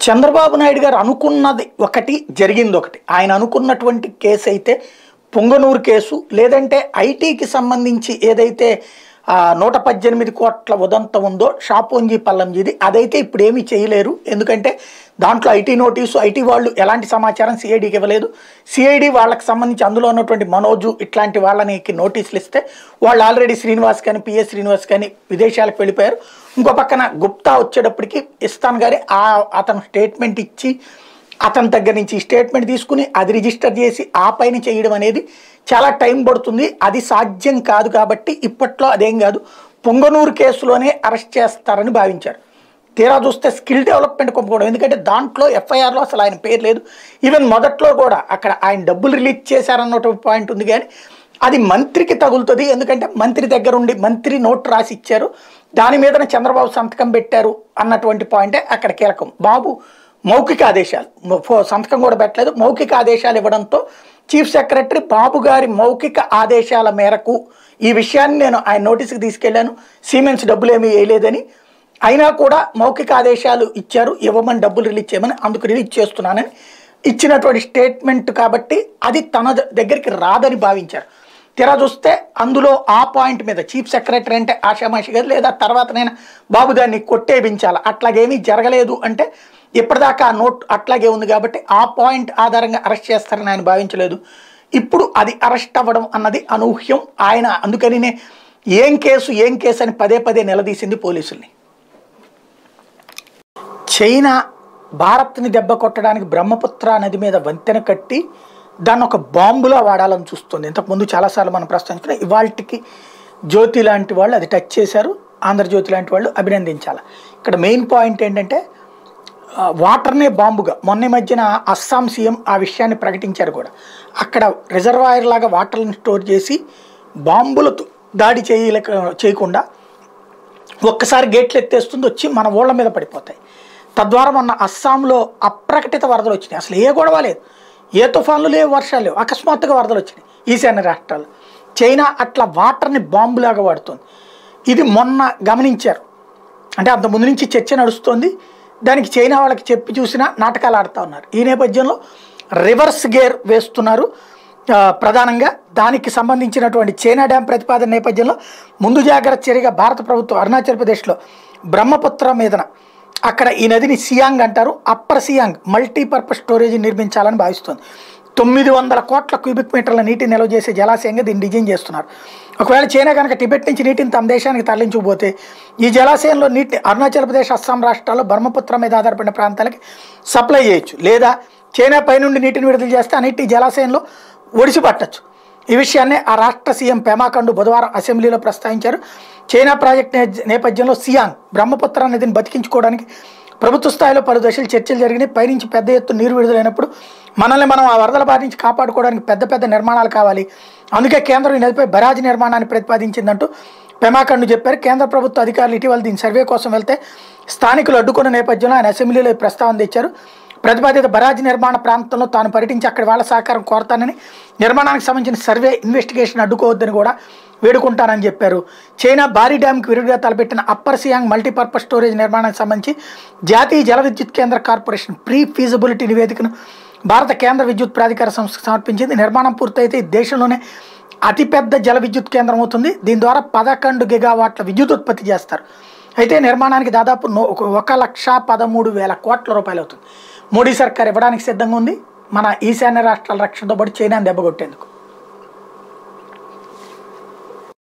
చంద్రబాబు నాయుడు గారు అనుకున్నది ఒకటి జరిగింది ఒకటి ఆయన అనుకున్నటువంటి కేసు అయితే పొంగనూరు కేసు లేదంటే ఐటీకి సంబంధించి ఏదైతే ఆ, నూట పద్దెనిమిది కోట్ల ఉదంతం ఉందో షాపోంజీ పల్లంజీది అదైతే ఇప్పుడు ఏమీ చేయలేరు ఎందుకంటే దాంట్లో ఐటీ నోటీసు ఐటీ వాళ్ళు ఎలాంటి సమాచారం సిఐడికి ఇవ్వలేదు సిఐడి వాళ్ళకి సంబంధించి అందులో ఉన్నటువంటి మనోజు ఇట్లాంటి వాళ్ళని నోటీసులు ఇస్తే వాళ్ళు ఆల్రెడీ శ్రీనివాస్ కానీ పిఎస్ శ్రీనివాస్ కానీ విదేశాలకు వెళ్ళిపోయారు ఇంకో పక్కన గుప్తా వచ్చేటప్పటికి ఇస్తాను గారి ఆ అతను స్టేట్మెంట్ ఇచ్చి అతని దగ్గర నుంచి స్టేట్మెంట్ తీసుకుని అది రిజిస్టర్ చేసి ఆ పైన చేయడం అనేది చాలా టైం పడుతుంది అది సాధ్యం కాదు కాబట్టి ఇప్పట్లో అదేం కాదు పొంగనూరు కేసులోనే అరెస్ట్ చేస్తారని భావించారు తీరా చూస్తే స్కిల్ డెవలప్మెంట్ కుంభకోణం ఎందుకంటే దాంట్లో ఎఫ్ఐఆర్లో అసలు ఆయన పేరు లేదు ఈవెన్ మొదట్లో కూడా అక్కడ ఆయన డబ్బులు రిలీజ్ చేశారన్నటువంటి పాయింట్ ఉంది కానీ అది మంత్రికి తగులుతుంది ఎందుకంటే మంత్రి దగ్గర ఉండి మంత్రి నోట్ రాసి ఇచ్చారు దాని మీదనే చంద్రబాబు సంతకం పెట్టారు అన్నటువంటి పాయింటే అక్కడ కీలకం బాబు మౌఖిక ఆదేశాలు మొ- ఫో- సంతకం కూడా పెట్టలేదు మౌఖిక ఆదేశాలు ఇవ్వడంతో చీఫ్ సెక్రటరీ బాబు గారి మౌఖిక ఆదేశాల మేరకు ఈ విషయాన్ని నేను ఆయన నోటీస్కి తీసుకెళ్లాను సిమెంట్స్ డబ్బులు ఏమీ వేయలేదని అయినా కూడా మౌఖిక ఆదేశాలు ఇచ్చారు ఇవ్వమని డబ్బులు రిలీజ్ చేయమని అందుకు రిలీజ్ చేస్తున్నానని ఇచ్చినటువంటి స్టేట్మెంట్ కాబట్టి అది తన ద- దగ్గరికి రాదని భావించారు తీరా చూస్తే అందులో ఆ పాయింట్ మీద చీఫ్ సెక్రటరీ అంటే ఆషామాషి గారు లేదా తర్వాత నేను బాబు దాన్ని కొట్టేపించాలి అట్లాగేమీ జరగలేదు అంటే ఇప్పటిదాకా ఆ నోట్ అట్లాగే ఉంది కాబట్టి ఆ పాయింట్ ఆధారంగా అరెస్ట్ చేస్తారని ఆయన భావించలేదు ఇప్పుడు అది అరెస్ట్ అవ్వడం అన్నది అనూహ్యం ఆయన అందుకనినే ఏం కేసు ఏం కేసు అని పదే పదే నిలదీసింది పోలీసుల్ని చైనా భారత్ని దెబ్బ కొట్టడానికి బ్రహ్మపుత్ర నది మీద వంతెన కట్టి దాన్ని ఒక బాంబులా వాడాలని చూస్తుంది ఇంతకుముందు చాలాసార్లు మనం ప్రస్తావించుకున్నాం ఇవాళకి జ్యోతి లాంటి వాళ్ళు అది టచ్ చేశారు ఆంధ్రజ్యోతి లాంటి వాళ్ళు అభినందించాలి ఇక్కడ మెయిన్ పాయింట్ ఏంటంటే ఆ, వాటర్నే బాంబుగా మొన్న ఈ మధ్యన అస్సాం సీఎం ఆ విషయాన్ని ప్రకటించారు కూడా అక్కడ రిజర్వాయర్ లాగా వాటర్ని స్టోర్ చేసి బాంబులతో దాడి చేయలేక చేయకుండా ఒక్కసారి గేట్లు ఎత్తేస్తుంది వచ్చి మన ఊళ్ళ మీద పడిపోతాయి తద్వారా మొన్న అస్సాంలో అప్రకటిత వరదలు వచ్చినాయి అసలు ఏ గొడవ లేదు ఏ తుఫాన్లు లేవు వర్షాలు లేవు అకస్మాత్తుగా వరదలు వచ్చినాయి ఈశాన్య రాష్ట్రాలు చైనా అట్లా వాటర్ని బాంబులాగా వాడుతుంది ఇది మొన్న గమనించారు అంటే అంత ముందు నుంచి చర్చ నడుస్తోంది దానికి చైనా వాళ్ళకి చెప్పి చూసినా నాటకాలు ఆడుతూ ఉన్నారు ఈ నేపథ్యంలో రివర్స్ గేర్ వేస్తున్నారు ఆ, ప్రధానంగా దానికి సంబంధించినటువంటి చైనా డ్యాం ప్రతిపాదన నేపథ్యంలో ముందు జాగ్రత్త చర్యగా భారత ప్రభుత్వం అరుణాచల్ ప్రదేశ్లో బ్రహ్మపుత్ర మీదన అక్కడ ఈ నదిని సియాంగ్ అంటారు అప్పర్ సియాంగ్ మల్టీపర్పస్ స్టోరేజ్ నిర్మించాలని భావిస్తోంది తొమ్మిది వందల కోట్ల క్యూబిక్ మీటర్ల నీటిని నిల్వ చేసే జలాశయంగా దీన్ని డిజైన్ చేస్తున్నారు ఒకవేళ చైనా కనుక టిబెట్ నుంచి నీటిని తమ దేశానికి తరలించకపోతే ఈ జలాశయంలో నీటిని అరుణాచల్ ప్రదేశ్ అస్సాం రాష్ట్రాల్లో బ్రహ్మపుత్ర మీద ఆధారపడిన ప్రాంతాలకి సప్లై చేయొచ్చు లేదా చైనా పైనుండి నీటిని విడుదల చేస్తే ఆ నీటి జలాశయంలో ఒడిసి పట్టచ్చు ఈ విషయాన్ని ఆ రాష్ట్ర సీఎం పెమాకండు బుధవారం అసెంబ్లీలో ప్రస్తావించారు చైనా ప్రాజెక్ట్ నే- నేపథ్యంలో సియాంగ్ బ్రహ్మపుత్ర నదిని బతికించుకోవడానికి ప్రభుత్వ స్థాయిలో పలు దశలు చర్చలు జరిగినాయి పైనుంచి పెద్ద ఎత్తున నీరు విడుదలైనప్పుడు మనల్ని మనం ఆ వరదల బారి నుంచి కాపాడుకోవడానికి పెద్ద పెద్ద నిర్మాణాలు కావాలి అందుకే కేంద్రం ఈ నదిపై బరాజ్ నిర్మాణాన్ని ప్రతిపాదించిందంటూ పెమాకండు చెప్పారు కేంద్ర ప్రభుత్వ అధికారులు ఇటీవల దీని సర్వే కోసం వెళ్తే స్థానికులు అడ్డుకున్న నేపథ్యంలో ఆయన అసెంబ్లీలో ఈ ప్రస్తావన తెచ్చారు ప్రతిపాదిత బరాజ్ నిర్మాణ ప్రాంతంలో తాను పర్యటించి అక్కడి వాళ్ళ సహకారం కోరతానని నిర్మాణానికి సంబంధించిన సర్వే ఇన్వెస్టిగేషన్ అడ్డుకోవద్దని కూడా వేడుకుంటానని చెప్పారు చైనా భారీ డ్యాంకి విరుగుగా తలపెట్టిన అప్పర్ సియాంగ్ మల్టీపర్పస్ స్టోరేజ్ నిర్మాణానికి సంబంధించి జాతీయ జల విద్యుత్ కేంద్ర కార్పొరేషన్ ప్రీ ఫీజిబిలిటీ నివేదికను భారత కేంద్ర విద్యుత్ ప్రాధికార సంస్థకు సమర్పించింది నిర్మాణం పూర్తయితే ఈ దేశంలోనే అతిపెద్ద జల విద్యుత్ కేంద్రం అవుతుంది దీని ద్వారా పదకొండు గిగావాట్ల విద్యుత్ ఉత్పత్తి చేస్తారు అయితే నిర్మాణానికి దాదాపు నో- ఒక- ఒక లక్ష పదమూడు వేల కోట్ల రూపాయలు అవుతుంది మోడీ సర్కార్ ఇవ్వడానికి సిద్ధంగా ఉంది మన ఈశాన్య రాష్ట్రాల రక్షణతో పాటు చైనాను దెబ్బకొట్టేందుకు